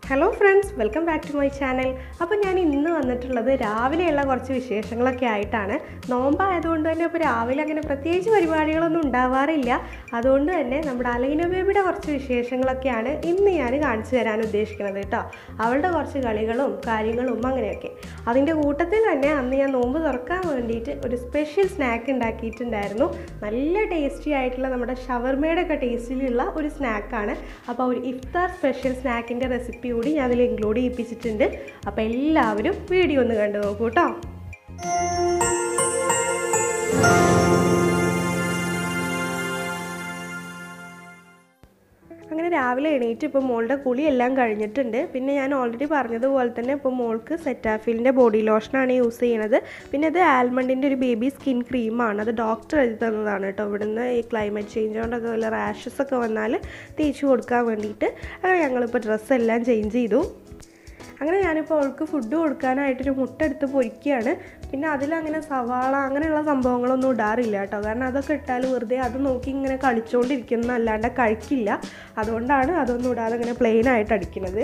Hello friends welcome back to my channel അപ്പോൾ ഞാൻ ഇന്ന് വന്നിട്ടുള്ളത് രാവിലെയുള്ള കുറച്ച് വിശേഷങ്ങളൊക്കെ ആയിട്ടാണ് നോമ്പായതുകൊണ്ട് തന്നെ ഇപ്പോൾ രാവിലെ അങ്ങനെ പ്രത്യേകിച്ച് പരിപാടികളൊന്നും ഉണ്ടാവാറില്ല അതുകൊണ്ട് തന്നെ നമ്മുടെ അലൈന ബേബിയുടെ കുറച്ച് വിശേഷങ്ങളൊക്കെയാണ് ഇന്ന് ഞാൻ കാണിച്ചു തരാൻ ഉദ്ദേശിക്കുന്നത് കേട്ടോ അവളുടെ കുറച്ച് കളികളും കാര്യങ്ങളും അങ്ങനെയൊക്കെ അതിൻ്റെ കൂട്ടത്തിൽ തന്നെ അന്ന് ഞാൻ നോമ്പ് തുറക്കാൻ വേണ്ടിയിട്ട് ഒരു സ്പെഷ്യൽ സ്നാക്ക് ഉണ്ടാക്കിയിട്ടുണ്ടായിരുന്നു നല്ല ടേസ്റ്റി ആയിട്ടുള്ള നമ്മുടെ ഷവർമയുടെ ഒക്കെ ടേസ്റ്റിലുള്ള ഒരു സ്നാക്കാണ് അപ്പോൾ ഒരു ഇഫ്താർ സ്പെഷ്യൽ സ്നാക്കിൻ്റെ റെസിപ്പി കൂടി ഞാൻ അതിൽ ഇൻക്ലൂഡ് ചെയ്യിപ്പിച്ചിട്ടുണ്ട് അപ്പോൾ എല്ലാവരും വീഡിയോ ഒന്ന് കണ്ടു നോക്കൂ കേട്ടോ അങ്ങനെ രാവിലെ എണീറ്റ് ഇപ്പോൾ മോളുടെ കുളി എല്ലാം കഴിഞ്ഞിട്ടുണ്ട് പിന്നെ ഞാൻ ഓൾറെഡി പറഞ്ഞതുപോലെ തന്നെ ഇപ്പോൾ മോൾക്ക് സെറ്റാഫിലിൻ്റെ ബോഡി ലോഷനാണ് യൂസ് ചെയ്യണത് പിന്നെ ഇത് ആൽമണ്ടിൻ്റെ ഒരു ബേബി സ്കിൻ ക്രീമാണ് അത് ഡോക്ടർ എഴുതി തന്നതാണ് കേട്ടോ ഇവിടുന്ന് ഈ ക്ലൈമറ്റ് ചേഞ്ച് കൊണ്ടൊക്കെ വല്ല റാഷസ് ഒക്കെ വന്നാൽ തേച്ച് കൊടുക്കാൻ വേണ്ടിയിട്ട് അങ്ങനെ ഞങ്ങളിപ്പോൾ ഡ്രസ്സെല്ലാം ചേഞ്ച് ചെയ്തു അങ്ങനെ ഞാനിപ്പോൾ അവൾക്ക് ഫുഡ് കൊടുക്കാനായിട്ടൊരു മുട്ട എടുത്ത് പൊരിക്കുകയാണ് പിന്നെ അതിലങ്ങനെ സവാള അങ്ങനെയുള്ള സംഭവങ്ങളൊന്നും ഇടാറില്ല കേട്ടോ കാരണം അതൊക്കെ ഇട്ടാൽ വെറുതെ അത് നോക്കി ഇങ്ങനെ കളിച്ചുകൊണ്ടിരിക്കുന്ന അല്ലാണ്ട് കഴിക്കില്ല അതുകൊണ്ടാണ് അതൊന്നും ഇടാതെ ഇങ്ങനെ പ്ലെയിൻ ആയിട്ട് അടിക്കുന്നത്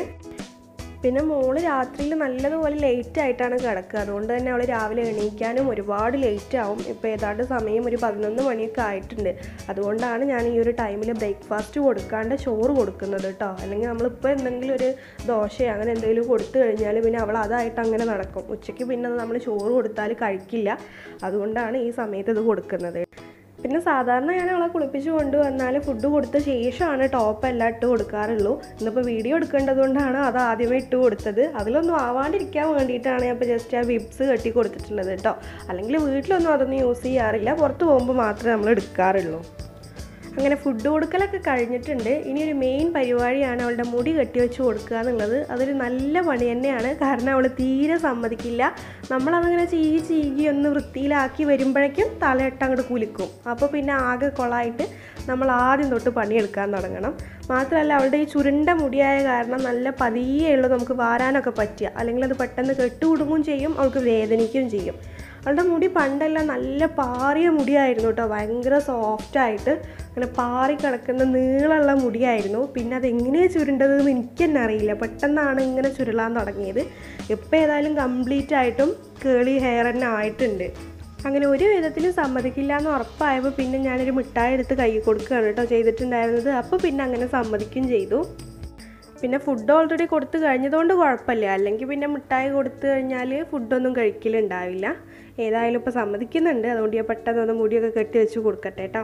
പിന്നെ മോള് രാത്രിയിൽ നല്ലതുപോലെ ലേറ്റ് ആയിട്ടാണ് കിടക്കുക അതുകൊണ്ട് തന്നെ അവൾ രാവിലെ എണീക്കാനും ഒരുപാട് ലേറ്റ് ആവും ഇപ്പോൾ ഏതാണ്ട് സമയം ഒരു പതിനൊന്ന് മണിയൊക്കെ ആയിട്ടുണ്ട് അതുകൊണ്ടാണ് ഞാൻ ഈ ഒരു ടൈമിൽ ബ്രേക്ക്ഫാസ്റ്റ് കൊടുക്കാണ്ട് ചോറ് കൊടുക്കുന്നത് കേട്ടോ അല്ലെങ്കിൽ നമ്മളിപ്പോൾ എന്തെങ്കിലും ഒരു ദോശയോ അങ്ങനെ എന്തെങ്കിലും കൊടുത്തു കഴിഞ്ഞാൽ പിന്നെ അവൾ അതായിട്ട് അങ്ങനെ നടക്കും ഉച്ചയ്ക്ക് പിന്നെ നമ്മൾ ചോറ് കൊടുത്താൽ കഴിക്കില്ല അതുകൊണ്ടാണ് ഈ സമയത്ത് ഇത് കൊടുക്കുന്നത് പിന്നെ സാധാരണ ഞാൻ അവളെ കുളിപ്പിച്ച് കൊണ്ടുവന്നാൽ ഫുഡ് കൊടുത്ത ശേഷമാണ് ടോപ്പ് എല്ലാം ഇട്ട് കൊടുക്കാറുള്ളൂ ഇന്നിപ്പോൾ വീഡിയോ എടുക്കേണ്ടതുകൊണ്ടാണ് അത് ആദ്യമേ ഇട്ട് കൊടുത്തത് അതിലൊന്നും ആവാണ്ടിരിക്കാൻ വേണ്ടിയിട്ടാണ് ഞാൻ ഇപ്പോൾ ജസ്റ്റ് ആ വിബ്സ് കെട്ടി കൊടുത്തിട്ടുള്ളത് കേട്ടോ അല്ലെങ്കിൽ വീട്ടിലൊന്നും അതൊന്നും യൂസ് ചെയ്യാറില്ല പുറത്ത് പോകുമ്പോൾ മാത്രമേ നമ്മൾ എടുക്കാറുള്ളൂ അങ്ങനെ ഫുഡ് കൊടുക്കലൊക്കെ കഴിഞ്ഞിട്ടുണ്ട് ഇനി ഒരു മെയിൻ പരിപാടിയാണ് അവളുടെ മുടി കെട്ടി വെച്ച് കൊടുക്കുക എന്നുള്ളത് അതൊരു നല്ല പണി തന്നെയാണ് കാരണം അവൾ തീരെ സമ്മതിക്കില്ല നമ്മളതങ്ങനെ ചീകി ചീകി ഒന്ന് വൃത്തിയിലാക്കി വരുമ്പോഴേക്കും തലയിട്ട് അങ്ങോട്ട് കുലുക്കും അപ്പോൾ പിന്നെ ആകെ കൊളായിട്ട് നമ്മൾ ആദ്യം തൊട്ട് പണിയെടുക്കാൻ തുടങ്ങണം മാത്രമല്ല അവളുടെ ഈ ചുരുണ്ട മുടിയായ കാരണം നല്ല പതിയെ ഉള്ളൂ നമുക്ക് വാരാനൊക്കെ പറ്റുക അല്ലെങ്കിൽ അത് പെട്ടെന്ന് കെട്ടുകുടുങ്ങും ചെയ്യും അവൾക്ക് വേദനിക്കുകയും ചെയ്യും അവളുടെ മുടി പണ്ടെല്ലാം നല്ല പാറിയ മുടിയായിരുന്നു കേട്ടോ ഭയങ്കര സോഫ്റ്റായിട്ട് അങ്ങനെ പാറി കിടക്കുന്ന നീളമുള്ള മുടിയായിരുന്നു പിന്നെ അത് എങ്ങനെയാണ് ചുരുണ്ടതെന്ന് എനിക്ക് തന്നെ അറിയില്ല പെട്ടെന്നാണ് ഇങ്ങനെ ചുരുളാൻ തുടങ്ങിയത് ഇപ്പോൾ ഏതായാലും കംപ്ലീറ്റ് ആയിട്ടും കേളി ഹെയർ തന്നെ ആയിട്ടുണ്ട് അങ്ങനെ ഒരു വിധത്തിലും സമ്മതിക്കില്ല എന്ന് ഉറപ്പായപ്പോൾ പിന്നെ ഞാനൊരു മിഠായി എടുത്ത് കൈ കൊടുക്കുകയാണ് കേട്ടോ ചെയ്തിട്ടുണ്ടായിരുന്നത് അപ്പോൾ പിന്നെ അങ്ങനെ സമ്മതിക്കുകയും ചെയ്തു പിന്നെ ഫുഡ് ഓൾറെഡി കൊടുത്തു കഴിഞ്ഞതുകൊണ്ട് കുഴപ്പമില്ല അല്ലെങ്കിൽ പിന്നെ മിഠായി കൊടുത്തു കഴിഞ്ഞാൽ ഫുഡൊന്നും കഴിക്കലുണ്ടാവില്ല ഏതായാലും ഇപ്പോൾ സമ്മതിക്കുന്നുണ്ട് അതുകൊണ്ട് ഞാൻ പെട്ടെന്ന് ഒന്ന് മുടിയൊക്കെ കെട്ടി വെച്ച് കൊടുക്കട്ടെ കേട്ടോ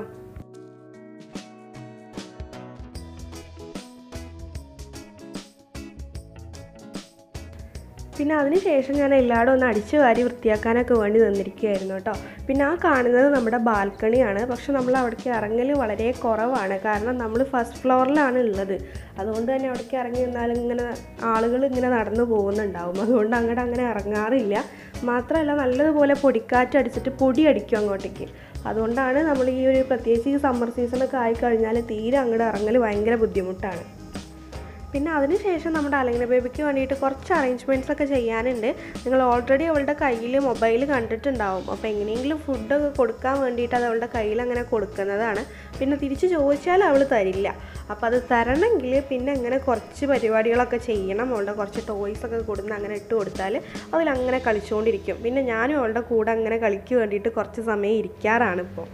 പിന്നെ അതിനുശേഷം ഞാൻ എല്ലായിടും ഒന്ന് അടിച്ചു വാരി വൃത്തിയാക്കാനൊക്കെ വേണ്ടി നിന്നിരിക്കുകയായിരുന്നു കേട്ടോ പിന്നെ ആ കാണുന്നത് നമ്മുടെ ബാൽക്കണിയാണ് പക്ഷെ നമ്മൾ അവിടേക്ക് ഇറങ്ങൽ വളരെ കുറവാണ് കാരണം നമ്മൾ ഫസ്റ്റ് ഫ്ലോറിലാണ് ഉള്ളത് അതുകൊണ്ട് തന്നെ അവിടേക്ക് ഇറങ്ങി നിന്നാൽ ഇങ്ങനെ ആളുകൾ ഇങ്ങനെ നടന്നു പോകുന്നുണ്ടാവും അതുകൊണ്ട് അങ്ങോട്ട് അങ്ങനെ ഇറങ്ങാറില്ല മാത്രമല്ല നല്ലതുപോലെ പൊടിക്കാറ്റ് അടിച്ചിട്ട് പൊടി അടിക്കും അങ്ങോട്ടേക്ക് അതുകൊണ്ടാണ് നമ്മൾ ഈ ഒരു പ്രത്യേകിച്ച് ഈ സമ്മർ സീസണൊക്കെ ആയിക്കഴിഞ്ഞാൽ തീരെ അങ്ങോട്ട് ഇറങ്ങൽ ഭയങ്കര ബുദ്ധിമുട്ടാണ് പിന്നെ അതിനുശേഷം നമ്മുടെ അലങ്ങിന ബേബിക്ക് വേണ്ടിയിട്ട് കുറച്ച് അറേഞ്ച്മെൻറ്റ്സ് ഒക്കെ ചെയ്യാനുണ്ട് നിങ്ങൾ ഓൾറെഡി അവളുടെ കയ്യിൽ മൊബൈൽ കണ്ടിട്ടുണ്ടാവും അപ്പോൾ എങ്ങനെയെങ്കിലും ഫുഡൊക്കെ കൊടുക്കാൻ വേണ്ടിയിട്ട് അത് അവളുടെ കയ്യിൽ അങ്ങനെ കൊടുക്കുന്നതാണ് പിന്നെ തിരിച്ച് ചോദിച്ചാൽ അവൾ തരില്ല അപ്പോൾ അത് തരണമെങ്കിൽ പിന്നെ അങ്ങനെ കുറച്ച് പരിപാടികളൊക്കെ ചെയ്യണം അവളുടെ കുറച്ച് ടോയ്സ് ഒക്കെ കൊടുന്ന് അങ്ങനെ ഇട്ട് കൊടുത്താൽ അതിലങ്ങനെ കളിച്ചുകൊണ്ടിരിക്കും പിന്നെ ഞാനും അവളുടെ കൂടെ അങ്ങനെ കളിക്ക് വേണ്ടിയിട്ട് കുറച്ച് സമയം ഇരിക്കാറാണ് ഇപ്പോൾ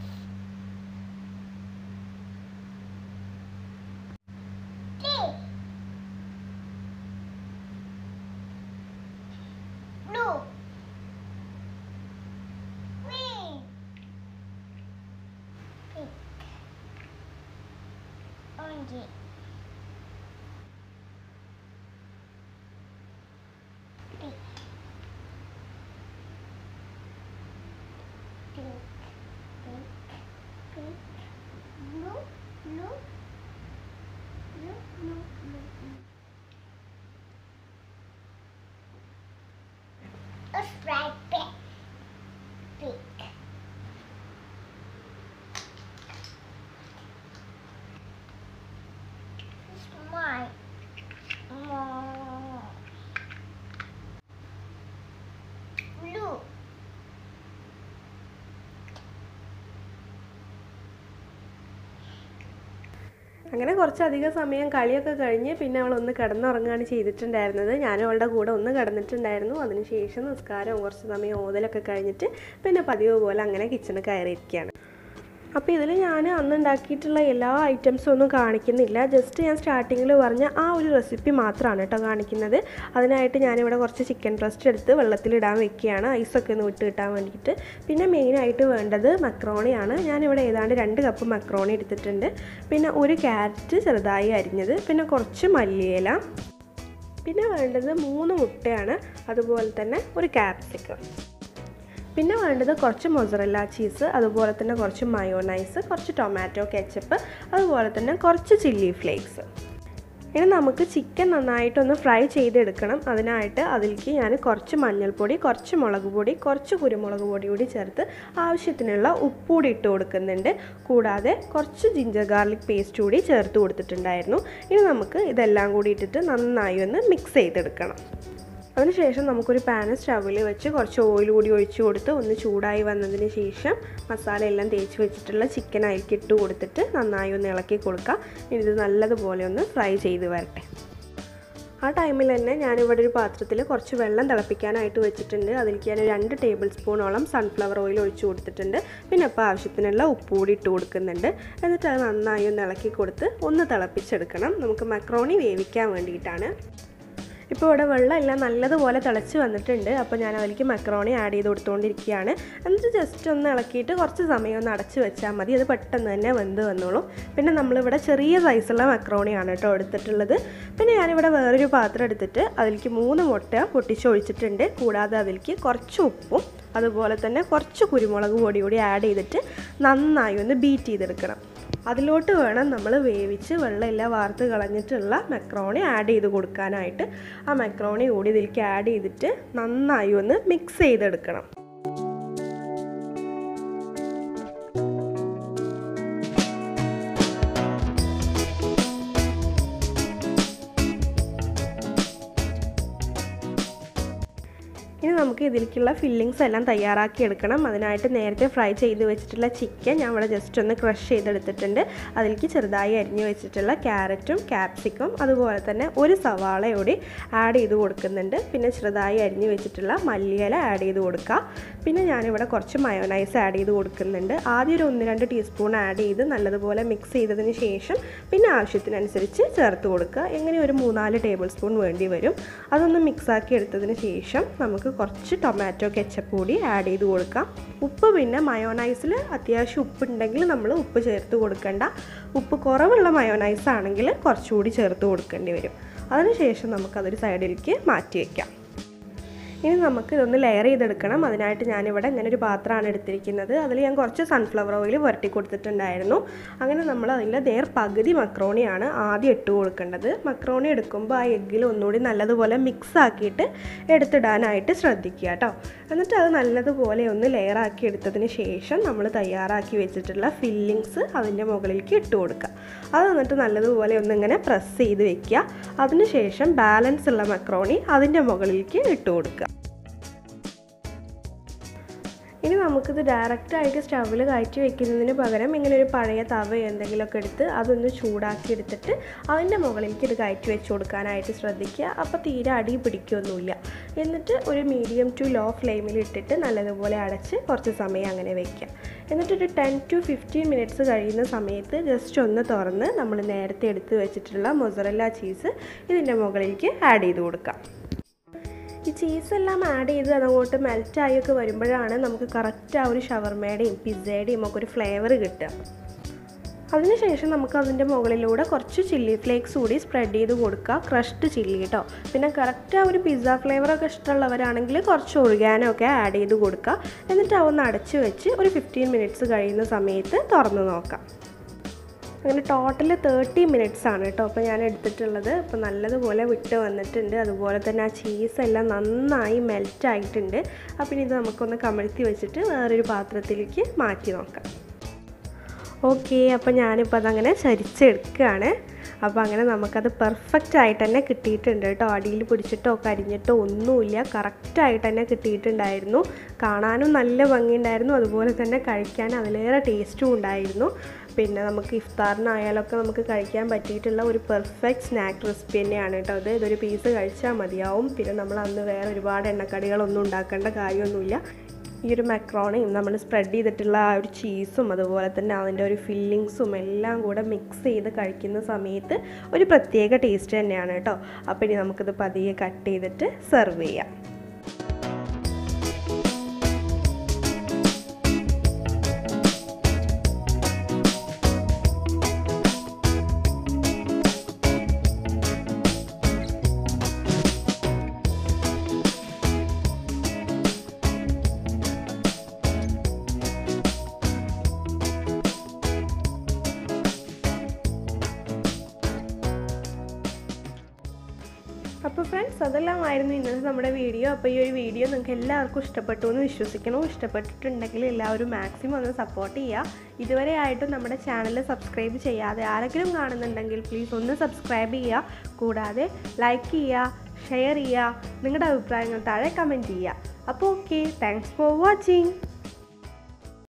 Blue. Green. Pink. Orange. Pink. Pink. Pink. അങ്ങനെ കുറച്ചധികം സമയം കളിയൊക്കെ കഴിഞ്ഞ് പിന്നെ അവൾ ഒന്ന് കിടന്നുറങ്ങുകയാണ് ചെയ്തിട്ടുണ്ടായിരുന്നത് ഞാനും അവളുടെ കൂടെ ഒന്ന് കിടന്നിട്ടുണ്ടായിരുന്നു അതിനുശേഷം നിസ്കാരവും കുറച്ച് സമയം ഓതലൊക്കെ കഴിഞ്ഞിട്ട് പിന്നെ പതിവ് പോലെ അങ്ങനെ കിച്ചണിൽ കയറിയിരിക്കുകയാണ് അപ്പോൾ ഇതിൽ ഞാൻ അന്ന് ഉണ്ടാക്കിയിട്ടുള്ള എല്ലാ ഐറ്റംസും ഒന്നും കാണിക്കുന്നില്ല ജസ്റ്റ് ഞാൻ സ്റ്റാർട്ടിങ്ങിൽ പറഞ്ഞ ആ ഒരു റെസിപ്പി മാത്രമാണ് കേട്ടോ കാണിക്കുന്നത് അതിനായിട്ട് ഞാനിവിടെ കുറച്ച് ചിക്കൻ ബ്രസ്റ്റ് എടുത്ത് വെള്ളത്തിലിടാൻ വെക്കുകയാണ് ഐസൊക്കെ ഒന്ന് വിട്ട് കിട്ടാൻ വേണ്ടിയിട്ട് പിന്നെ മെയിനായിട്ട് വേണ്ടത് മക്രോണിയാണ് ഞാനിവിടെ ഏതാണ്ട് രണ്ട് കപ്പ് മക്രോണി എടുത്തിട്ടുണ്ട് പിന്നെ ഒരു ക്യാരറ്റ് ചെറുതായി അരിഞ്ഞത് പിന്നെ കുറച്ച് മല്ലിയില പിന്നെ വേണ്ടത് മൂന്ന് മുട്ടയാണ് അതുപോലെ തന്നെ ഒരു ക്യാപ്സിക്കം പിന്നെ വേണ്ടത് കുറച്ച് മൊസറല്ല ചീസ് അതുപോലെ തന്നെ കുറച്ച് മയോനൈസ് കുറച്ച് ടൊമാറ്റോ കെച്ചപ്പ് അതുപോലെ തന്നെ കുറച്ച് ചില്ലി ഫ്ലേക്സ് ഇനി നമുക്ക് ചിക്കൻ നന്നായിട്ടൊന്ന് ഫ്രൈ ചെയ്തെടുക്കണം അതിനായിട്ട് അതിലേക്ക് ഞാൻ കുറച്ച് മഞ്ഞൾപ്പൊടി കുറച്ച് മുളക് പൊടി കുറച്ച് കുരുമുളക് പൊടി കൂടി ചേർത്ത് ആവശ്യത്തിനുള്ള ഉപ്പ് കൂടി ഇട്ട് കൊടുക്കുന്നുണ്ട് കൂടാതെ കുറച്ച് ജിഞ്ചർ ഗാർലിക് പേസ്റ്റ് കൂടി ചേർത്ത് കൊടുത്തിട്ടുണ്ടായിരുന്നു ഇനി നമുക്ക് ഇതെല്ലാം കൂടി ഇട്ടിട്ട് നന്നായി ഒന്ന് മിക്സ് ചെയ്തെടുക്കണം അതിനുശേഷം നമുക്കൊരു പാന് സ്റ്റവിൽ വെച്ച് കുറച്ച് ഓയിൽ കൂടി ഒഴിച്ച് കൊടുത്ത് ഒന്ന് ചൂടായി വന്നതിന് ശേഷം മസാല എല്ലാം തേച്ച് വെച്ചിട്ടുള്ള ചിക്കൻ അതിലേക്ക് ഇട്ട് കൊടുത്തിട്ട് നന്നായി ഒന്ന് ഇളക്കി കൊടുക്കുക ഇനി ഇത് നല്ലതുപോലെ ഒന്ന് ഫ്രൈ ചെയ്ത് വരട്ടെ ആ ടൈമിൽ തന്നെ ഞാനിവിടെ ഒരു പാത്രത്തിൽ കുറച്ച് വെള്ളം തിളപ്പിക്കാനായിട്ട് വെച്ചിട്ടുണ്ട് അതിലേക്ക് ഞാൻ രണ്ട് ടേബിൾ സ്പൂണോളം സൺഫ്ലവർ ഓയിൽ ഒഴിച്ച് കൊടുത്തിട്ടുണ്ട് പിന്നെ അപ്പോൾ ആവശ്യത്തിനുള്ള ഉപ്പ് കൂടി ഇട്ട് കൊടുക്കുന്നുണ്ട് എന്നിട്ട് അത് നന്നായി ഒന്ന് ഇളക്കി കൊടുത്ത് ഒന്ന് തിളപ്പിച്ചെടുക്കണം നമുക്ക് മക്രോണി വേവിക്കാൻ വേണ്ടിയിട്ടാണ് ഇപ്പോൾ ഇവിടെ വെള്ളം എല്ലാം നല്ലതുപോലെ തിളച്ച് വന്നിട്ടുണ്ട് അപ്പോൾ ഞാൻ അതിലേക്ക് മക്രോണി ആഡ് ചെയ്ത് കൊടുത്തുകൊണ്ടിരിക്കുകയാണ് എന്നിട്ട് ജസ്റ്റ് ഒന്ന് ഇളക്കിയിട്ട് കുറച്ച് സമയം ഒന്ന് അടച്ച് വെച്ചാൽ മതി അത് പെട്ടെന്ന് തന്നെ വെന്ത് വന്നോളും പിന്നെ നമ്മളിവിടെ ചെറിയ സൈസുള്ള മക്രോണിയാണ് കേട്ടോ എടുത്തിട്ടുള്ളത് പിന്നെ ഞാനിവിടെ വേറൊരു പാത്രം എടുത്തിട്ട് അതിലേക്ക് മൂന്ന് മുട്ട പൊട്ടിച്ചൊഴിച്ചിട്ടുണ്ട് കൂടാതെ അതിലേക്ക് കുറച്ച് ഉപ്പും അതുപോലെ തന്നെ കുറച്ച് കുരുമുളക് പൊടി കൂടി ആഡ് ചെയ്തിട്ട് നന്നായി ഒന്ന് ബീറ്റ് ചെയ്തെടുക്കണം അതിലോട്ട് വേണം നമ്മൾ വേവിച്ച് വെള്ളമെല്ലാം വാർത്ത് കളഞ്ഞിട്ടുള്ള മക്രോണി ആഡ് ചെയ്ത് കൊടുക്കാനായിട്ട് ആ മക്രോണി കൂടി ഇതിലേക്ക് ആഡ് ചെയ്തിട്ട് നന്നായി ഒന്ന് മിക്സ് ചെയ്തെടുക്കണം ഇനി നമുക്ക് ഇതിലേക്കുള്ള ഫില്ലിങ്സ് എല്ലാം തയ്യാറാക്കി എടുക്കണം അതിനായിട്ട് നേരത്തെ ഫ്രൈ ചെയ്ത് വെച്ചിട്ടുള്ള ചിക്കൻ ഞാൻ ഇവിടെ ജസ്റ്റ് ഒന്ന് ക്രഷ് ചെയ്തെടുത്തിട്ടുണ്ട് അതിലേക്ക് ചെറുതായി അരിഞ്ഞു വെച്ചിട്ടുള്ള ക്യാരറ്റും ക്യാപ്സിക്കും അതുപോലെ തന്നെ ഒരു സവാള കൂടി ആഡ് ചെയ്ത് കൊടുക്കുന്നുണ്ട് പിന്നെ ചെറുതായി അരിഞ്ഞു വെച്ചിട്ടുള്ള മല്ലിയില ആഡ് ചെയ്ത് കൊടുക്കുക പിന്നെ ഞാനിവിടെ കുറച്ച് മയോനൈസ് ആഡ് ചെയ്ത് കൊടുക്കുന്നുണ്ട് ആദ്യം ഒരു ഒന്ന് രണ്ട് ടീസ്പൂൺ ആഡ് ചെയ്ത് നല്ലതുപോലെ മിക്സ് ചെയ്തതിന് ശേഷം പിന്നെ ആവശ്യത്തിനനുസരിച്ച് ചേർത്ത് കൊടുക്കുക എങ്ങനെ ഒരു മൂന്നാല് ടേബിൾ സ്പൂൺ വേണ്ടി വരും അതൊന്ന് മിക്സാക്കി എടുത്തതിന് ശേഷം നമുക്ക് കുറച്ച് ടൊമാറ്റോ കെച്ചപ്പ് കൂടി ആഡ് ചെയ്ത് കൊടുക്കാം ഉപ്പ് പിന്നെ മയോനൈസിൽ അത്യാവശ്യം ഉപ്പുണ്ടെങ്കിൽ നമ്മൾ ഉപ്പ് ചേർത്ത് കൊടുക്കേണ്ട ഉപ്പ് കുറവുള്ള മയോനൈസ് ആണെങ്കിൽ കുറച്ചുകൂടി ചേർത്ത് കൊടുക്കേണ്ടി വരും അതിനുശേഷം നമുക്കതൊരു സൈഡിലേക്ക് മാറ്റി വയ്ക്കാം ഇനി നമുക്ക് ഇതൊന്ന് ലെയർ ചെയ്തെടുക്കണം അതിനായിട്ട് ഞാനിവിടെ ഇങ്ങനെ ഒരു പാത്രമാണ് എടുത്തിരിക്കുന്നത് അതിൽ ഞാൻ കുറച്ച് സൺഫ്ലവർ ഓയിൽ പുരട്ടി കൊടുത്തിട്ടുണ്ടായിരുന്നു അങ്ങനെ നമ്മൾ അതിൻ്റെ നേർ പകുതി മക്രോണിയാണ് ആദ്യം ഇട്ട് കൊടുക്കേണ്ടത് മക്രോണി എടുക്കുമ്പോൾ ആ എഗ്ഗിൽ ഒന്നുകൂടി നല്ലതുപോലെ മിക്സ് ആക്കിയിട്ട് എടുത്തിടാനായിട്ട് ശ്രദ്ധിക്കുക കേട്ടോ എന്നിട്ട് അത് നല്ലതുപോലെ ഒന്ന് ലെയർ ആക്കി എടുത്തതിന് ശേഷം നമ്മൾ തയ്യാറാക്കി വെച്ചിട്ടുള്ള ഫില്ലിങ്സ് അതിൻ്റെ മുകളിലേക്ക് ഇട്ട് കൊടുക്കുക അത് എന്നിട്ട് നല്ലതുപോലെ ഒന്നിങ്ങനെ പ്രസ് ചെയ്ത് വെക്കുക അതിനുശേഷം ബാലൻസ് ഉള്ള മക്രോണി അതിൻ്റെ മുകളിലേക്ക് ഇട്ട് കൊടുക്കുക ഇനി നമുക്കിത് ഡയറക്റ്റായിട്ട് സ്റ്റൗവിൽ കയറ്റി വെക്കുന്നതിന് പകരം ഇങ്ങനെ ഒരു പഴയ തവ എന്തെങ്കിലുമൊക്കെ എടുത്ത് അതൊന്ന് ചൂടാക്കി എടുത്തിട്ട് അതിൻ്റെ മുകളിലേക്ക് ഇത് കയറ്റി വെച്ച് കൊടുക്കാനായിട്ട് ശ്രദ്ധിക്കുക അപ്പോൾ തീരെ അടി പിടിക്കുകയൊന്നുമില്ല എന്നിട്ട് ഒരു മീഡിയം ടു ലോ ഫ്ലെയിമിൽ ഇട്ടിട്ട് നല്ലതുപോലെ അടച്ച് കുറച്ച് സമയം അങ്ങനെ വെക്കുക എന്നിട്ടൊരു ടെൻ ടു ഫിഫ്റ്റീൻ മിനിറ്റ്സ് കഴിയുന്ന സമയത്ത് ജസ്റ്റ് ഒന്ന് തുറന്ന് നമ്മൾ നേരത്തെ എടുത്ത് വെച്ചിട്ടുള്ള മൊസറല്ല ചീസ് ഇതിൻ്റെ മുകളിലേക്ക് ആഡ് ചെയ്ത് കൊടുക്കാം ഈ ചീസെല്ലാം ആഡ് ചെയ്ത് അതങ്ങോട്ട് മെൽറ്റായൊക്കെ വരുമ്പോഴാണ് നമുക്ക് കറക്റ്റ് ആ ഒരു ഷവർമയുടെയും പിസ്സയുടെയും ഒക്കെ ഒരു ഫ്ലേവർ കിട്ടുക അതിനുശേഷം നമുക്ക് അതിൻ്റെ മുകളിലൂടെ കുറച്ച് ചില്ലി ഫ്ലേക്സ് കൂടി സ്പ്രെഡ് ചെയ്ത് കൊടുക്കുക ക്രഷ്ഡ് ചില്ലി കേട്ടോ പിന്നെ കറക്റ്റ് ആ ഒരു പിസ്സ ഫ്ലേവറൊക്കെ ഇഷ്ടമുള്ളവരാണെങ്കിൽ കുറച്ച് ഒറിഗാനോ ഒക്കെ ആഡ് ചെയ്ത് കൊടുക്കുക എന്നിട്ട് അതൊന്ന് അടച്ച് വെച്ച് ഒരു ഫിഫ്റ്റീൻ മിനിറ്റ്സ് കഴിയുന്ന സമയത്ത് തുറന്ന് നോക്കാം അങ്ങനെ ടോട്ടൽ തേർട്ടി മിനിറ്റ്സ് ആണ് കേട്ടോ അപ്പോൾ ഞാൻ എടുത്തിട്ടുള്ളത് അപ്പോൾ നല്ലതുപോലെ വിട്ട് വന്നിട്ടുണ്ട് അതുപോലെ തന്നെ ആ ചീസ് എല്ലാം നന്നായി മെൽറ്റ് ആയിട്ടുണ്ട് അപ്പോൾ ഇനി ഇത് നമുക്കൊന്ന് കമഴ്ത്തി വെച്ചിട്ട് വേറൊരു പാത്രത്തിലേക്ക് മാറ്റി നോക്കാം ഓക്കെ അപ്പോൾ ഞാനിപ്പോൾ അതങ്ങനെ ചരിച്ചെടുക്കുകയാണ് അപ്പോൾ അങ്ങനെ നമുക്കത് പെർഫെക്റ്റ് ആയിട്ട് തന്നെ കിട്ടിയിട്ടുണ്ട് കേട്ടോ അടിയിൽ പിടിച്ചിട്ടോ കരിഞ്ഞിട്ടോ ഒന്നുമില്ല കറക്റ്റായിട്ട് തന്നെ കിട്ടിയിട്ടുണ്ടായിരുന്നു കാണാനും നല്ല ഭംഗിയുണ്ടായിരുന്നു അതുപോലെ തന്നെ കഴിക്കാൻ അതിലേറെ ടേസ്റ്റും ഉണ്ടായിരുന്നു പിന്നെ നമുക്ക് ഇഫ്താറിനായാലൊക്കെ നമുക്ക് കഴിക്കാൻ പറ്റിയിട്ടുള്ള ഒരു പെർഫെക്റ്റ് സ്നാക്ക് റെസിപ്പി തന്നെയാണ് കേട്ടോ ഇത് ഇതൊരു പീസ് കഴിച്ചാൽ മതിയാവും പിന്നെ നമ്മൾ അന്ന് വേറെ ഒരുപാട് എണ്ണക്കടികളൊന്നും ഉണ്ടാക്കേണ്ട കാര്യമൊന്നുമില്ല ഈ ഒരു മക്രോണയും നമ്മൾ സ്പ്രെഡ് ചെയ്തിട്ടുള്ള ആ ഒരു ചീസും അതുപോലെ തന്നെ അതിൻ്റെ ഒരു ഫില്ലിങ്സും എല്ലാം കൂടെ മിക്സ് ചെയ്ത് കഴിക്കുന്ന സമയത്ത് ഒരു പ്രത്യേക ടേസ്റ്റ് തന്നെയാണ് കേട്ടോ അപ്പോൾ ഇനി നമുക്കിത് പതിയെ കട്ട് ചെയ്തിട്ട് സെർവ് ചെയ്യാം അപ്പോൾ ഫ്രണ്ട്സ് അതെല്ലാമായിരുന്നു ഇന്നത്തെ നമ്മുടെ വീഡിയോ അപ്പോൾ ഈ ഒരു വീഡിയോ നിങ്ങൾക്ക് എല്ലാവർക്കും ഇഷ്ടപ്പെട്ടു എന്ന് വിശ്വസിക്കണു ഇഷ്ടപ്പെട്ടിട്ടുണ്ടെങ്കിൽ എല്ലാവരും മാക്സിമം ഒന്ന് സപ്പോർട്ട് ചെയ്യുക ഇതുവരെ ആയിട്ടും നമ്മുടെ ചാനൽ സബ്സ്ക്രൈബ് ചെയ്യാതെ ആരെങ്കിലും കാണുന്നുണ്ടെങ്കിൽ പ്ലീസ് ഒന്ന് സബ്സ്ക്രൈബ് ചെയ്യുക കൂടാതെ ലൈക്ക് ചെയ്യുക ഷെയർ ചെയ്യുക നിങ്ങളുടെ അഭിപ്രായങ്ങൾ താഴെ കമൻറ്റ് ചെയ്യുക അപ്പോൾ ഓക്കെ താങ്ക്സ് ഫോർ വാച്ചിങ്